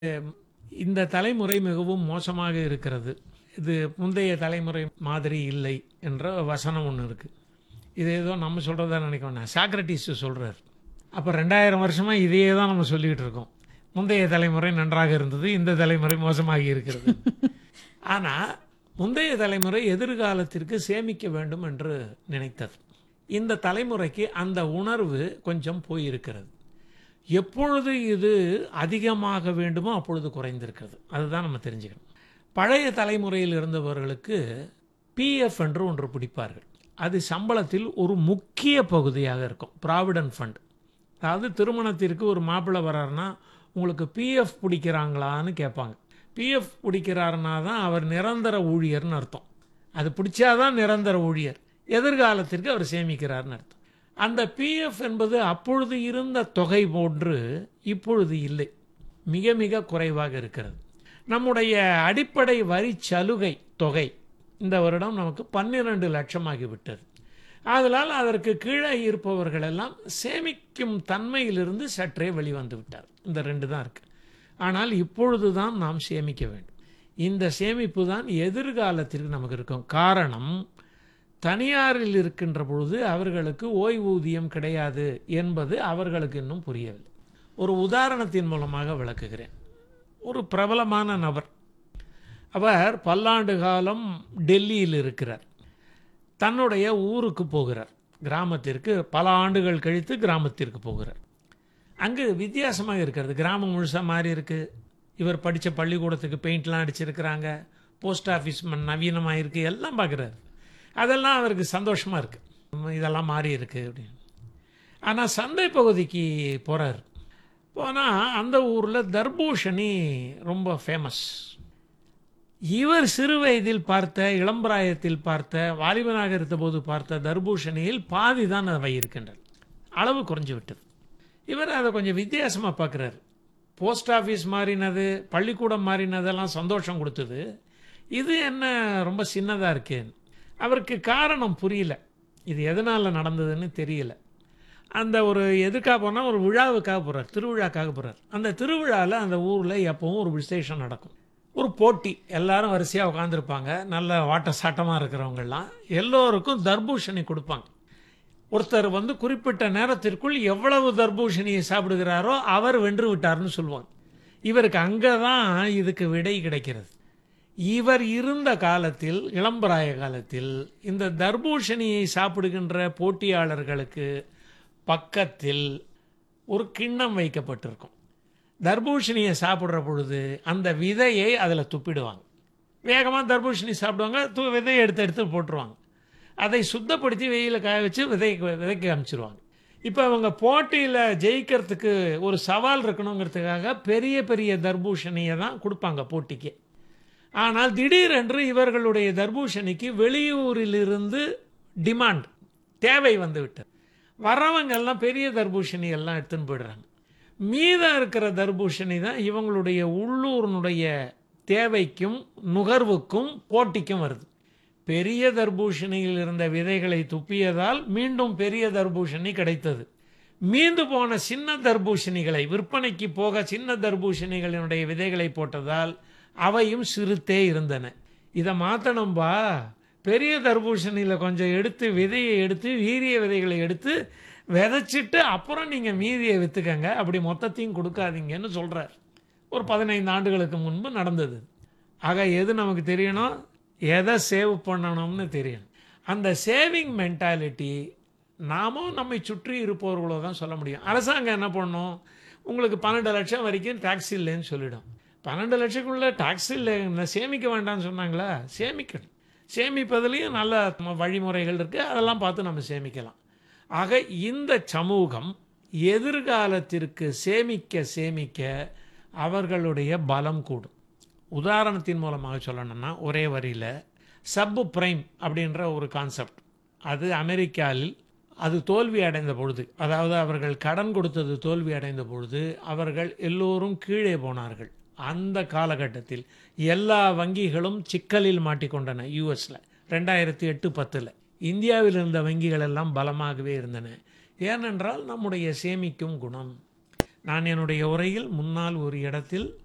இந்த தலைமுறை மிகவும் மோசமாக இருக்கிறது இது முந்தைய தலைமுறை மாதிரி இல்லை என்ற வசனம் ஒன்று இருக்குது இது ஏதோ நம்ம சொல்கிறதா நினைக்க வேண்டாம் சாக்ரட்டிஸ் சொல்கிறார் அப்போ ரெண்டாயிரம் வருஷமாக இதையே தான் நம்ம சொல்லிக்கிட்டு இருக்கோம் முந்தைய தலைமுறை நன்றாக இருந்தது இந்த தலைமுறை மோசமாகி இருக்கிறது ஆனால் முந்தைய தலைமுறை எதிர்காலத்திற்கு சேமிக்க வேண்டும் என்று நினைத்தது இந்த தலைமுறைக்கு அந்த உணர்வு கொஞ்சம் போயிருக்கிறது எப்பொழுது இது அதிகமாக வேண்டுமோ அப்பொழுது குறைந்திருக்கிறது அதுதான் நம்ம தெரிஞ்சுக்கணும் பழைய தலைமுறையில் இருந்தவர்களுக்கு பிஎஃப் என்று ஒன்று பிடிப்பார்கள் அது சம்பளத்தில் ஒரு முக்கிய பகுதியாக இருக்கும் ப்ராவிடன்ட் ஃபண்ட் அதாவது திருமணத்திற்கு ஒரு மாப்பிள்ளை வர்றாருன்னா உங்களுக்கு பிஎஃப் பிடிக்கிறாங்களான்னு கேட்பாங்க பிஎஃப் பிடிக்கிறாருன்னா தான் அவர் நிரந்தர ஊழியர்னு அர்த்தம் அது பிடிச்சாதான் நிரந்தர ஊழியர் எதிர்காலத்திற்கு அவர் சேமிக்கிறார்னு அர்த்தம் அந்த பிஎஃப் என்பது அப்பொழுது இருந்த தொகை போன்று இப்பொழுது இல்லை மிக மிக குறைவாக இருக்கிறது நம்முடைய அடிப்படை வரி சலுகை தொகை இந்த வருடம் நமக்கு பன்னிரண்டு லட்சமாகிவிட்டது ஆதலால் அதற்கு கீழே இருப்பவர்கள் எல்லாம் சேமிக்கும் தன்மையிலிருந்து சற்றே வெளிவந்து விட்டார் இந்த ரெண்டு தான் இருக்கு ஆனால் இப்பொழுது தான் நாம் சேமிக்க வேண்டும் இந்த சேமிப்பு தான் எதிர்காலத்திற்கு நமக்கு இருக்கும் காரணம் தனியாரில் இருக்கின்ற பொழுது அவர்களுக்கு ஓய்வூதியம் கிடையாது என்பது அவர்களுக்கு இன்னும் புரியவில்லை ஒரு உதாரணத்தின் மூலமாக விளக்குகிறேன் ஒரு பிரபலமான நபர் அவர் பல்லாண்டு காலம் டெல்லியில் இருக்கிறார் தன்னுடைய ஊருக்கு போகிறார் கிராமத்திற்கு பல ஆண்டுகள் கழித்து கிராமத்திற்கு போகிறார் அங்கு வித்தியாசமாக இருக்கிறது கிராமம் முழுசாக மாறி இருக்குது இவர் படித்த பள்ளிக்கூடத்துக்கு பெயிண்ட்லாம் அடிச்சிருக்கிறாங்க போஸ்ட் ஆஃபீஸ் நவீனமாக இருக்குது எல்லாம் பார்க்குறாரு அதெல்லாம் அவருக்கு சந்தோஷமாக இருக்குது இதெல்லாம் மாறி இருக்குது அப்படின்னு ஆனால் சந்தை பகுதிக்கு போகிறார் போனால் அந்த ஊரில் தர்பூஷணி ரொம்ப ஃபேமஸ் இவர் சிறு வயதில் பார்த்த இளம்பிராயத்தில் பார்த்த வாலிபனாக இருந்தபோது பார்த்த தர்பூஷணியில் பாதி தான் அவை இருக்கின்றன அளவு குறைஞ்சு விட்டது இவர் அதை கொஞ்சம் வித்தியாசமாக பார்க்குறாரு போஸ்ட் ஆஃபீஸ் மாறினது பள்ளிக்கூடம் மாறினதெல்லாம் சந்தோஷம் கொடுத்தது இது என்ன ரொம்ப சின்னதாக இருக்கேன்னு அவருக்கு காரணம் புரியல இது எதனால் நடந்ததுன்னு தெரியல அந்த ஒரு எதுக்காக போனால் ஒரு விழாவுக்காக போகிறார் திருவிழாக்காக போகிறார் அந்த திருவிழாவில் அந்த ஊரில் எப்பவும் ஒரு விசேஷம் நடக்கும் ஒரு போட்டி எல்லாரும் வரிசையாக உட்காந்துருப்பாங்க நல்ல வாட்ட சாட்டமாக இருக்கிறவங்கெல்லாம் எல்லோருக்கும் தர்பூஷணி கொடுப்பாங்க ஒருத்தர் வந்து குறிப்பிட்ட நேரத்திற்குள் எவ்வளவு தர்பூஷணியை சாப்பிடுகிறாரோ அவர் வென்று விட்டார்னு சொல்லுவாங்க இவருக்கு அங்கே தான் இதுக்கு விடை கிடைக்கிறது இவர் இருந்த காலத்தில் இளம்பராய காலத்தில் இந்த தர்பூஷணியை சாப்பிடுகின்ற போட்டியாளர்களுக்கு பக்கத்தில் ஒரு கிண்ணம் வைக்கப்பட்டிருக்கும் தர்பூஷணியை சாப்பிட்ற பொழுது அந்த விதையை அதில் துப்பிடுவாங்க வேகமாக தர்பூஷணி சாப்பிடுவாங்க து விதையை எடுத்து எடுத்து போட்டுருவாங்க அதை சுத்தப்படுத்தி வெயிலில் காய வச்சு விதை விதைக்கு அனுப்பிச்சிருவாங்க இப்போ அவங்க போட்டியில் ஜெயிக்கிறதுக்கு ஒரு சவால் இருக்கணுங்கிறதுக்காக பெரிய பெரிய தர்பூஷணியை தான் கொடுப்பாங்க போட்டிக்கு ஆனால் திடீரென்று இவர்களுடைய தர்பூஷணிக்கு வெளியூரிலிருந்து டிமாண்ட் தேவை வந்து விட்டது வரவங்கெல்லாம் பெரிய தர்பூஷணி எல்லாம் எடுத்துன்னு போயிடுறாங்க மீதம் இருக்கிற தர்பூஷணி தான் இவங்களுடைய உள்ளூரினுடைய தேவைக்கும் நுகர்வுக்கும் போட்டிக்கும் வருது பெரிய தர்பூஷணியில் இருந்த விதைகளை துப்பியதால் மீண்டும் பெரிய தர்பூஷணி கிடைத்தது மீந்து போன சின்ன தர்பூஷணிகளை விற்பனைக்கு போக சின்ன தர்பூஷணிகளினுடைய விதைகளை போட்டதால் அவையும் சிறுத்தே இருந்தன இதை மாற்றணும்பா பெரிய தர்பூஷணியில் கொஞ்சம் எடுத்து விதையை எடுத்து வீரிய விதைகளை எடுத்து விதைச்சிட்டு அப்புறம் நீங்கள் மீதியை விற்றுக்கங்க அப்படி மொத்தத்தையும் கொடுக்காதீங்கன்னு சொல்கிறார் ஒரு பதினைந்து ஆண்டுகளுக்கு முன்பு நடந்தது ஆக எது நமக்கு தெரியணும் எதை சேவ் பண்ணணும்னு தெரியணும் அந்த சேவிங் மென்டாலிட்டி நாமும் நம்மை சுற்றி இருப்பவர்களோ தான் சொல்ல முடியும் அரசாங்கம் என்ன பண்ணும் உங்களுக்கு பன்னெண்டு லட்சம் வரைக்கும் டாக்ஸ் இல்லைன்னு சொல்லிடும் பன்னெண்டு லட்சக்குள்ள டாக்ஸ் இல்லை சேமிக்க வேண்டாம்னு சொன்னாங்களா சேமிக்கணும் சேமிப்பதுலேயும் நல்ல வழிமுறைகள் இருக்குது அதெல்லாம் பார்த்து நம்ம சேமிக்கலாம் ஆக இந்த சமூகம் எதிர்காலத்திற்கு சேமிக்க சேமிக்க அவர்களுடைய பலம் கூடும் உதாரணத்தின் மூலமாக சொல்லணும்னா ஒரே வரியில் சப்பு பிரைம் அப்படின்ற ஒரு கான்செப்ட் அது அமெரிக்காவில் அது தோல்வி அடைந்த பொழுது அதாவது அவர்கள் கடன் கொடுத்தது தோல்வி அடைந்த பொழுது அவர்கள் எல்லோரும் கீழே போனார்கள் அந்த காலகட்டத்தில் எல்லா வங்கிகளும் சிக்கலில் மாட்டிக்கொண்டன யூஎஸில் ரெண்டாயிரத்தி எட்டு பத்தில் இந்தியாவில் இருந்த வங்கிகள் எல்லாம் பலமாகவே இருந்தன ஏனென்றால் நம்முடைய சேமிக்கும் குணம் நான் என்னுடைய உரையில் முன்னால் ஒரு இடத்தில்